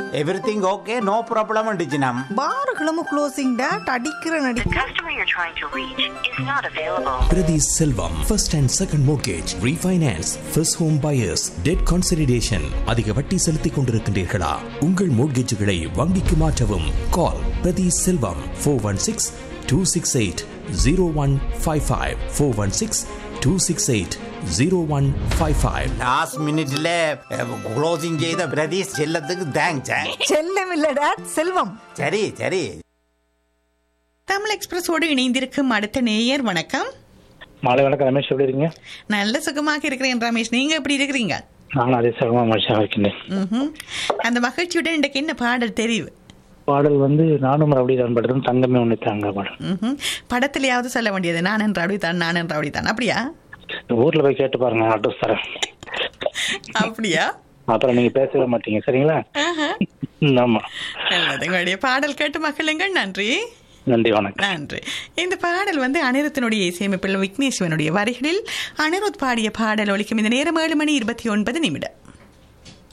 Everything okay no problem டிஜினம் பாருகளும் closing date அடிக்கிற நடி The customer you're trying to reach is not available. Prati Selvam, first and second mortgage, refinance, first home buyers, debt consolidation. அதிக வட்டி செலுத்திக் கொண்டிருக்கின்றீர்களா உங்கள் மோட்கேஜுகளை வங்கிக்கு மாற்றவும் call Prathi Selvam four one six two six eight zero one five five four one six two six eight zero one five five last மினிட்ல closing செய்த பிரதீஷ் செல்லத்துக்கு thanks செல்லம் இல்ல டேட் செல்வம் சரி சரி தமிழ் எக்ஸ்பிரஸோடு இணைந்திருக்கும் அடுத்த நேயர் வணக்கம் மாலை வணக்கம் ரமேஷ் எப்படி இருக்கீங்க நல்ல சுகமாக இருக்கிறேன் ரமேஷ் நீங்க எப்படி இருக்கிறீங்க நானும் அதே சிரமமா மனுஷன் இருக்கின்றேன் ம்ஹும். அந்த மகிழ்ச்சியுடன் இன்றைக்கு என்ன பாடல் தெரிவு பாடல் வந்து நானும் ரவுடி தான் படுறது தங்கமே ஒன்று தாங்க பாடல் ம்ஹும். படத்திலேயாவது சொல்ல வேண்டியது நான் என்ற அப்படித்தான் நான் என்ற அப்படித்தான் அப்படியா ஊர்ல போய் கேட்டு பாருங்க அட்ரஸ் தரேன் அப்படியா அப்புறம் நீங்க பேசவே மாட்டீங்க சரிங்களா ஆஹா. ம், ஆமா நல்லது உங்களுடைய பாடல் கேட்டு மகிழுங்கள் நன்றி நன்றி வணக்கம் நன்றி இந்த பாடல் வந்து அனிருத்தினுடைய இசையமைப்பில் விக்னேஸ்வனுடைய வரிகளில் அனிருத் பாடிய பாடல் ஒலிக்கும் இந்த நேரம் ஏழு மணி இருபத்தி ஒன்பது நிமிடம்